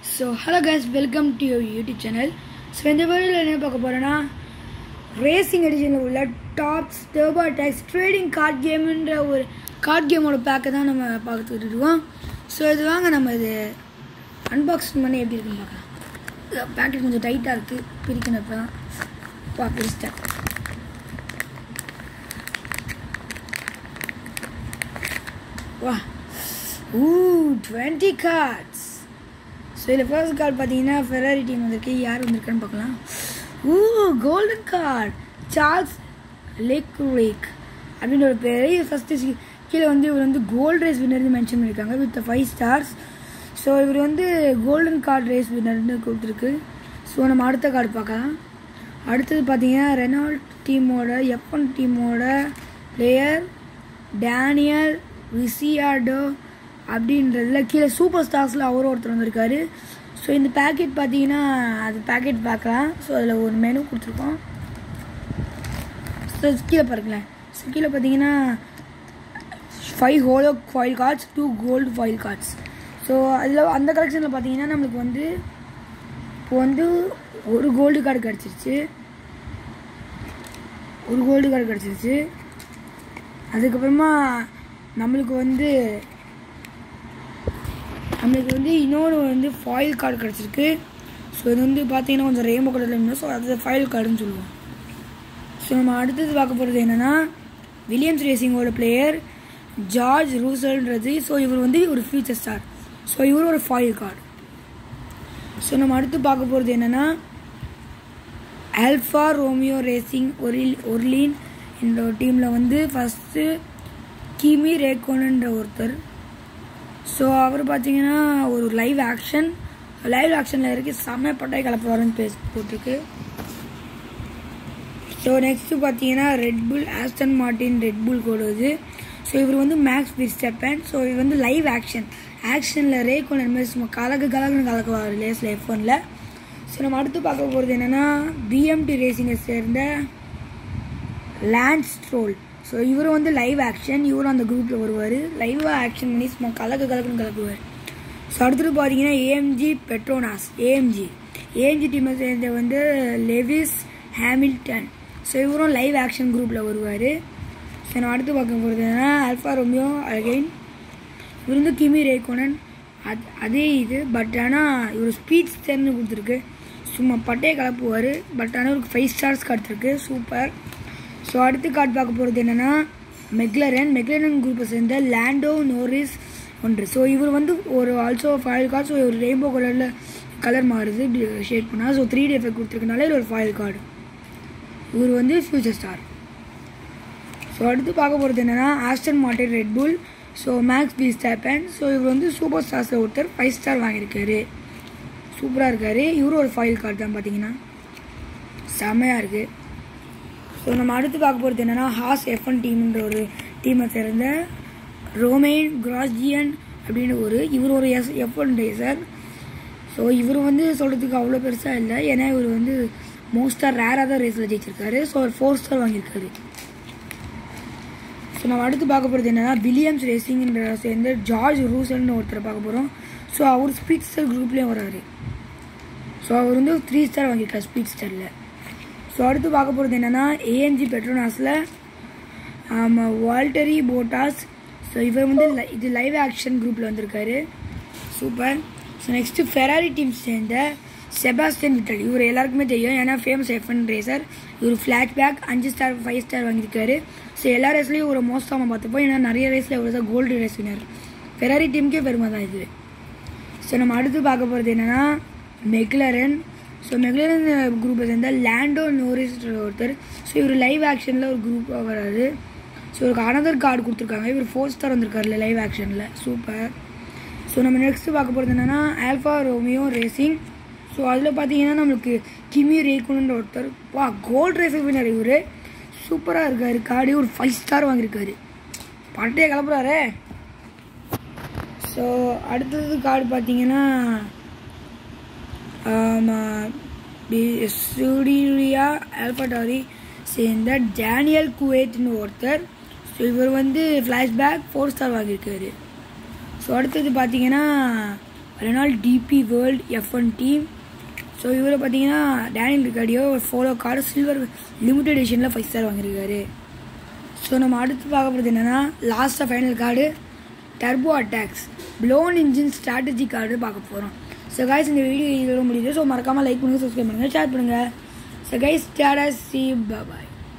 so hello guys welcome to your YouTube channel so இந்த வீடியோவில் என்ன பார்க்க போகிறோன்னா ரேசிங் எடிஷனில் உள்ள Topps turbo attax trading card கேமுன்ற ஒரு கார்ட் கேமோட பேக்கை தான் நம்ம பார்த்துக்கிட்டு இருக்கோம் ஸோ இது வாங்க நம்ம இது அன்பாக்சிங் பண்ணி எப்படி இருக்குன்னு பார்க்கலாம் பேக்கெட் கொஞ்சம் டைட்டாக இருக்குது பிரிக்கணும் இப்போ தான் பா பிரிச்சிட்டேன் வா ஊ டுவெண்ட்டி கார்ட்ஸ் ஸோ இதில் ஃபர்ஸ்ட் கார்டு பார்த்தீங்கன்னா ஃபெராரி டீம் வந்திருக்கு யார் வந்திருக்கான்னு பார்க்கலாம் uh golden card Charles Leclerc அப்படின்ற ஒரு பெரிய ஃபஸ்ட்டு கீழே வந்து இவர் வந்து கோல்டு ரேஸ் வின்னர்னு மென்ஷன் பண்ணியிருக்காங்க வித் ஃபைவ் ஸ்டார்ஸ் ஸோ இவர் வந்து கோல்டன் கார்டு ரேஸ் வின்னர்னு கொடுத்துருக்கு ஸோ நம்ம அடுத்த கார்டு பார்க்கலாம் அடுத்தது பார்த்தீங்கன்னா ரெனால்ட் டீமோட எஃப்ஒன் டீமோட பிளேயர் டேனியல் ரிசியாடோ அப்படின்றதுல கீழே சூப்பர் ஸ்டார்ஸில் அவரும் ஒருத்தர் வந்திருக்காரு ஸோ இந்த பேக்கெட் பார்த்தீங்கன்னா அது பேக்கெட் பார்க்கலாம் ஸோ அதில் ஒரு மெனு கொடுத்துருக்கோம் ஸோ கீழே பாருங்களேன் ஸோ கீழே பார்த்தீங்கன்னா five holo foil cards two gold foil cards so அதில் அந்த கலெக்ஷனில் பார்த்தீங்கன்னா நம்மளுக்கு வந்து இப்போ வந்து ஒரு கோல்டு கார்டு கிடச்சிருச்சு ஒரு கோல்டு கார்டு கிடச்சிருச்சு அதுக்கப்புறமா நம்மளுக்கு வந்து நம்மளுக்கு வந்து இன்னொன்று வந்து ஃபாயில் கார்டு கிடச்சிருக்கு ஸோ இது வந்து பார்த்தீங்கன்னா கொஞ்சம் ரெயின்போ கலரில் இருந்தால் ஸோ அது ஃபாயில் கார்டுன்னு சொல்லுவோம் ஸோ நம்ம அடுத்தது பார்க்க போகிறது என்னென்னா வில்லியம்ஸ் ரேசிங்கோட பிளேயர் ஜார்ஜ் ரூசல்ன்றது ஸோ இவர் வந்து ஒரு ஃபியூச்சர் ஸ்டார் ஸோ இவர் ஒரு ஃபாயில் கார்டு ஸோ நம்ம அடுத்து பார்க்க போகிறது என்னென்னா ஆல்ஃபா ரோமியோ ரேசிங் ஒரில் ஒர்லின் என்ற ஒரு டீமில் வந்து ஃபஸ்ட்டு கிமி ரேக்கோனுன்ற ஒருத்தர் ஸோ அவர் பார்த்தீங்கன்னா ஒரு லைவ் ஆக்ஷன் லைவ் ஆக்ஷனில் இருக்கு செம்ம பட்டாய் கலப்புவாருன்னு பேசி போட்டிருக்கு ஸோ நெக்ஸ்ட்டு பார்த்தீங்கன்னா ரெட்புல் ஆஸ்டன் மார்டின் ரெட்புல் கோடுவது ஸோ இவர் வந்து மேக்ஸ் விஸ்டப்பன் ஸோ இவர் வந்து லைவ் ஆக்ஷன் ஆக்ஷனில் ரேக்கோன் மாதிரி சும்மா கலக்கு கலக்குன்னு கலக்குவார் லேஸில் எஃப்ஒனில் ஸோ நம்ம அடுத்து பார்க்க போகிறது என்னென்னா பிஎம்டி ரேசிங்கை சேர்ந்த லேண்ட் ஸ்ட்ரோல் ஸோ இவர் வந்து லைவ் ஆக்ஷன் இவரும் அந்த குரூப்பில் வருவார் லைவாக ஆக்ஷன் பண்ணி சும்மா கலக்கு கலக்குன்னு கலக்குவார் ஸோ அடுத்தது பார்த்தீங்கன்னா ஏஎம்ஜி பெட்ரோனாஸ் ஏஎம்ஜி ஏஎம்ஜி டீமை சேர்ந்த வந்து லெவிஸ் ஹேமில்டன் ஸோ இவரும் லைவ் ஆக்ஷன் குரூப்பில் வருவார் ஸோ நான் அடுத்து பார்க்க போகிறது என்னன்னா அல்ஃபா ரொமியோ அகைன் இவர் வந்து கிமி ரேகோனன் அது அதே இது பட் ஆனால் இவர் ஸ்பீட் ஸ்டர்னு கொடுத்துருக்கு சும்மா பட்டையை கலப்புவார் பட் ஆனால் இவருக்கு five stars card super so அடுத்து கார்டு பார்க்க போகிறது என்னென்னா மெக்லரன் மெக்லரன் குரூப்பை சேர்ந்த லேண்டோ நோரிஸ் ஒன்று ஸோ இவர் வந்து ஒரு ஆல்சோ ஃபைல் கார்டு ஸோ ஒரு ரெயின்போ கலரில் கலர் மாறுது இப்படி ஷேட் பண்ணால் ஸோ த்ரீ டி எஃபெக்ட் கொடுத்துருக்கனால இது ஒரு ஃபைல் கார்டு இவர் வந்து ஃபியூச்சர் ஸ்டார் ஸோ அடுத்து பார்க்க போகிறது என்னென்னா Aston Martin Red Bull so Max Verstappen so இவர் வந்து சூப்பர் ஸ்டார்ஸில் ஒருத்தர் ஃபைவ் ஸ்டார் வாங்கியிருக்காரு சூப்பராக இருக்கார் இவரும் ஒரு ஃபைல் கார்டு தான் பார்த்தீங்கன்னா செம்மையாக இருக்குது ஸோ நம்ம அடுத்து பார்க்க போகிறது என்னென்னா ஹாஸ் எஃப்என் டீம்ன்ற ஒரு டீமை சேர்ந்த ரோமேன் கிராஸ்ஜியன் அப்படின்னு ஒரு இவர் ஒரு எஸ் எஃப்என் ரேசர் ஸோ இவர் வந்து சொல்கிறதுக்கு அவ்வளோ பெருசாக இல்லை ஏன்னா இவர் வந்து மோஸ்ட்டாக ரேராக தான் ரேஸில் ஜெயிச்சிருக்காரு ஸோ அவர் ஃபோர் ஸ்டார் வாங்கியிருக்காரு ஸோ நம்ம அடுத்து பார்க்க போகிறது என்னென்னா வில்லியம்ஸ் ரேசிங்ன்ற சேர்ந்து ஜார்ஜ் ரூசல்னு ஒருத்தரை பார்க்க போகிறோம் ஸோ அவர் ஸ்பீட் ஸ்டார் குரூப்லேயும் வராரு ஸோ அவர் வந்து த்ரீ ஸ்டார் வாங்கியிருக்காரு ஸ்பீட் ஸ்டாரில் ஸோ அடுத்து பார்க்க போகிறது என்னென்னா ஏஎன்ஜி பெட்ரோனாஸில் வால்டரி போட்டாஸ் ஸோ இவர் வந்து இது லைவ் ஆக்ஷன் குரூப்பில் வந்திருக்காரு super so next Ferrari team சேர்ந்த செபாஸ்டியன் விட்டல் இவர் எல்லாருக்குமே தெரியும் ஏன்னா ஃபேமஸ் எஃப்என் ரேசர் இவர் ஃப்ளாஷ் பேக் அஞ்சு ஸ்டார் ஃபைவ் ஸ்டார் வாங்கியிருக்காரு ஸோ எல்லா ரேஸ்லேயும் ஒரு மோஸ்டாக பார்த்துப்போம் ஏன்னா நிறைய ரேஸில் இவர் தான் கோல்டு ரேஸ் வினர் ஃபெராரி டீமுக்கே பெருமை தான் இது ஸோ நம்ம அடுத்து பார்க்க போகிறது என்னென்னா மெக்லரன் ஸோ மெக்லரன் குரூப்பை சேர்ந்த லேண்டோ நோரிஸ் ஒருத்தர் ஸோ இவர் லைவ் ஆக்ஷனில் ஒரு குரூப்பாக வராது ஸோ இவருக்கு அனதர் கார்டு கொடுத்துருக்காங்க இவர் ஃபோர் ஸ்டார் வந்திருக்காருல லைவ் ஆக்ஷனில் சூப்பர் ஸோ நம்ம நெக்ஸ்ட்டு பார்க்க போகிறது என்னென்னா ஆல்ஃபா ரோமியோ ரேசிங் ஸோ அதில் பார்த்தீங்கன்னா நம்மளுக்கு கிமி ரேக்குன்ற ஒருத்தர் வா கோல்டு ரேஸ் வினர் இவர் சூப்பராக இருக்கார் கார்டு ஒரு ஃபைவ் ஸ்டார் வாங்கியிருக்காரு பட்டையை கிளப்புறாரு ஸோ அடுத்தது கார்டு பார்த்தீங்கன்னா ஸ்டூடியா ஆல்பட்டாரி சேர்ந்த டேனியல் குவேட்னு ஒருத்தர் ஸோ இவர் வந்து ஃப்ளாஷ்பேக் ஃபோர் ஸ்டார் வாங்கியிருக்காரு ஸோ அடுத்தது பார்த்தீங்கன்னா Renault DP world F one team so இவரை பார்த்தீங்கன்னா டேனியல் ரிகார்டியோ ஒரு ஃபோலோ கார்டு சில்வர் லிமிடெட் எடிஷனில் ஃபைவ் ஸ்டார் வாங்கியிருக்காரு ஸோ நம்ம அடுத்து பார்க்க போகிறது என்னென்னா லாஸ்ட்டாக final card turbo attacks blown engine strategy card பார்க்க போகிறோம் ஸோ கைஸ் இந்த வீடியோ இதோட முடியுது ஸோ மறக்காமல் லைக் பண்ணுங்கள் சப்ஸ்கிரைப் பண்ணுங்கள் ஷேர் பண்ணுங்கள் ஸோ கைஸ் டாடா சி பாய்